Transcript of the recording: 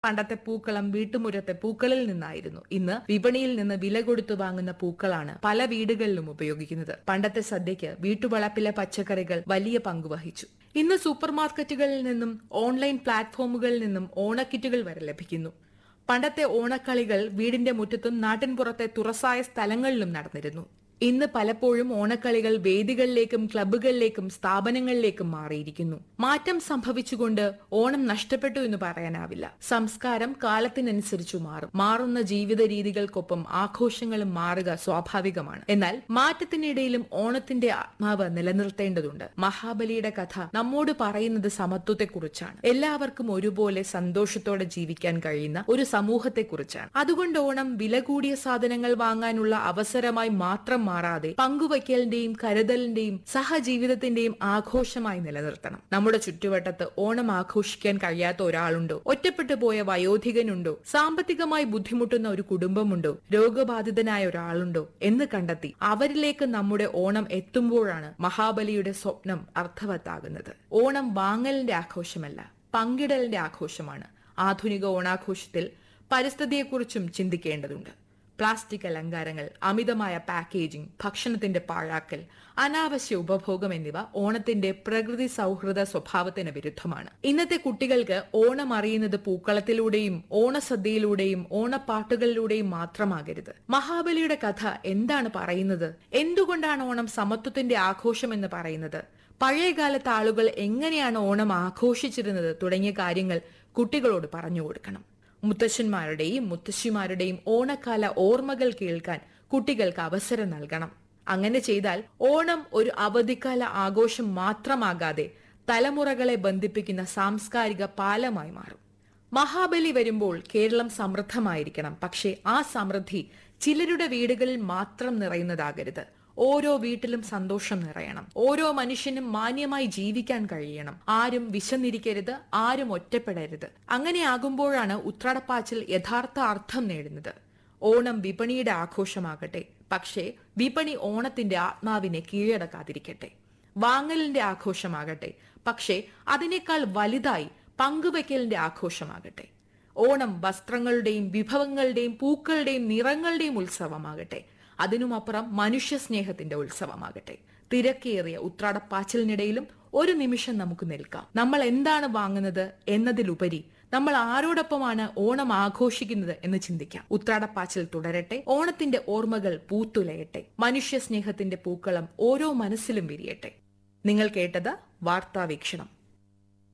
പണ്ടത്തെ പൂക്കളം വീട്ടുമുറ്റത്തെ പൂക്കളിൽ നിന്നായിരുന്നു ഇന്ന് വിപണിയിൽ നിന്ന് വില കൊടുത്തു വാങ്ങുന്ന പൂക്കളാണ് പല വീടുകളിലും ഉപയോഗിക്കുന്നത് പണ്ടത്തെ സദ്യയ്ക്ക് വീട്ടുവളപ്പിലെ പച്ചക്കറികൾ വലിയ പങ്ക് വഹിച്ചു ഇന്ന് സൂപ്പർ മാർക്കറ്റുകളിൽ നിന്നും ഓൺലൈൻ പ്ലാറ്റ്ഫോമുകളിൽ നിന്നും ഓണക്കിറ്റുകൾ വരെ ലഭിക്കുന്നു പണ്ടത്തെ ഓണക്കളികൾ വീടിന്റെ മുറ്റത്തും നാട്ടിൻപുറത്തെ തുറസായ സ്ഥലങ്ങളിലും നടന്നിരുന്നു ഇന്ന് പലപ്പോഴും ഓണക്കളികൾ വേദികളിലേക്കും ക്ലബ്ബുകളിലേക്കും സ്ഥാപനങ്ങളിലേക്കും മാറിയിരിക്കുന്നു മാറ്റം സംഭവിച്ചുകൊണ്ട് ഓണം നഷ്ടപ്പെട്ടു എന്ന് പറയാനാവില്ല സംസ്കാരം കാലത്തിനനുസരിച്ചു മാറും മാറുന്ന ജീവിത രീതികൾക്കൊപ്പം ആഘോഷങ്ങളും മാറുക സ്വാഭാവികമാണ് എന്നാൽ മാറ്റത്തിനിടയിലും ഓണത്തിന്റെ ആത്മാവ് നിലനിർത്തേണ്ടതുണ്ട് മഹാബലിയുടെ കഥ നമ്മോട് പറയുന്നത് സമത്വത്തെക്കുറിച്ചാണ് എല്ലാവർക്കും ഒരുപോലെ സന്തോഷത്തോടെ ജീവിക്കാൻ കഴിയുന്ന ഒരു സമൂഹത്തെക്കുറിച്ചാണ് അതുകൊണ്ട് ഓണം വില കൂടിയ സാധനങ്ങൾ വാങ്ങാനുള്ള അവസരമായി മാത്രം മാറാതെ പങ്കുവയ്ക്കലിന്റെയും കരുതലിന്റെയും സഹജീവിതത്തിന്റെയും ആഘോഷമായി നിലനിർത്തണം നമ്മുടെ ചുറ്റുവട്ടത്ത് ഓണം ആഘോഷിക്കാൻ കഴിയാത്ത ഒരാളുണ്ടോ ഒറ്റപ്പെട്ടു പോയ വയോധികനുണ്ടോ സാമ്പത്തികമായി ബുദ്ധിമുട്ടുന്ന ഒരു കുടുംബമുണ്ടോ രോഗബാധിതനായ ഒരാളുണ്ടോ എന്ന് കണ്ടെത്തി അവരിലേക്ക് നമ്മുടെ ഓണം എത്തുമ്പോഴാണ് മഹാബലിയുടെ സ്വപ്നം അർത്ഥവത്താകുന്നത് ഓണം വാങ്ങലിന്റെ ആഘോഷമല്ല പങ്കിടലിന്റെ ആഘോഷമാണ് ആധുനിക ഓണാഘോഷത്തിൽ പരിസ്ഥിതിയെക്കുറിച്ചും ചിന്തിക്കേണ്ടതുണ്ട് പ്ലാസ്റ്റിക് അലങ്കാരങ്ങൾ അമിതമായ പാക്കേജിംഗ് ഭക്ഷണത്തിന്റെ പാഴാക്കൽ അനാവശ്യ ഉപഭോഗം എന്നിവ ഓണത്തിന്റെ പ്രകൃതി സൗഹൃദ സ്വഭാവത്തിന് വിരുദ്ധമാണ് ഇന്നത്തെ കുട്ടികൾക്ക് ഓണം അറിയുന്നത് പൂക്കളത്തിലൂടെയും ഓണസദ്യയിലൂടെയും ഓണപ്പാട്ടുകളിലൂടെയും മാത്രമാകരുത് മഹാബലിയുടെ കഥ എന്താണ് പറയുന്നത് എന്തുകൊണ്ടാണ് ഓണം സമത്വത്തിന്റെ ആഘോഷം എന്ന് പറയുന്നത് പഴയകാലത്ത് ആളുകൾ എങ്ങനെയാണ് ഓണം ആഘോഷിച്ചിരുന്നത് തുടങ്ങിയ കാര്യങ്ങൾ കുട്ടികളോട് പറഞ്ഞു കൊടുക്കണം മുത്തശ്ശന്മാരുടെയും മുത്തശ്ശിമാരുടെയും ഓണക്കാല ഓർമ്മകൾ കേൾക്കാൻ കുട്ടികൾക്ക് അവസരം നൽകണം അങ്ങനെ ചെയ്താൽ ഓണം ഒരു അവധിക്കാല ആഘോഷം മാത്രമാകാതെ തലമുറകളെ ബന്ധിപ്പിക്കുന്ന സാംസ്കാരിക പാലമായി മാറും മഹാബലി വരുമ്പോൾ കേരളം സമൃദ്ധമായിരിക്കണം പക്ഷേ ആ സമൃദ്ധി ചിലരുടെ വീടുകളിൽ മാത്രം നിറയുന്നതാകരുത് ഓരോ വീട്ടിലും സന്തോഷം നിറയണം ഓരോ മനുഷ്യനും മാന്യമായി ജീവിക്കാൻ കഴിയണം ആരും വിശന്നിരിക്കരുത് ആരും ഒറ്റപ്പെടരുത് അങ്ങനെ ആകുമ്പോഴാണ് ഉത്രാടപ്പാച്ചിൽ യഥാർത്ഥ അർത്ഥം നേടുന്നത് ഓണം വിപണിയുടെ ആഘോഷമാകട്ടെ പക്ഷേ വിപണി ഓണത്തിന്റെ ആത്മാവിനെ കീഴടക്കാതിരിക്കട്ടെ വാങ്ങലിന്റെ ആഘോഷമാകട്ടെ പക്ഷേ അതിനേക്കാൾ വലുതായി പങ്കുവയ്ക്കലിന്റെ ആഘോഷമാകട്ടെ ഓണം വസ്ത്രങ്ങളുടെയും വിഭവങ്ങളുടെയും പൂക്കളുടെയും നിറങ്ങളുടെയും ഉത്സവമാകട്ടെ അതിനുമപ്പുറം മനുഷ്യ സ്നേഹത്തിന്റെ ഉത്സവമാകട്ടെ തിരക്കേറിയ ഉത്രാടപ്പാച്ചിലിനിടയിലും ഒരു നിമിഷം നമുക്ക് നിൽക്കാം നമ്മൾ എന്താണ് വാങ്ങുന്നത് എന്നതിലുപരി നമ്മൾ ആരോടൊപ്പമാണ് ഓണം ആഘോഷിക്കുന്നത് എന്ന് ചിന്തിക്കാം ഉത്രാടപ്പാച്ചിൽ തുടരട്ടെ ഓണത്തിന്റെ ഓർമ്മകൾ പൂത്തുലയട്ടെ മനുഷ്യ സ്നേഹത്തിന്റെ പൂക്കളം ഓരോ മനസ്സിലും വിരിയട്ടെ നിങ്ങൾ കേട്ടത് വാർത്താവീക്ഷണം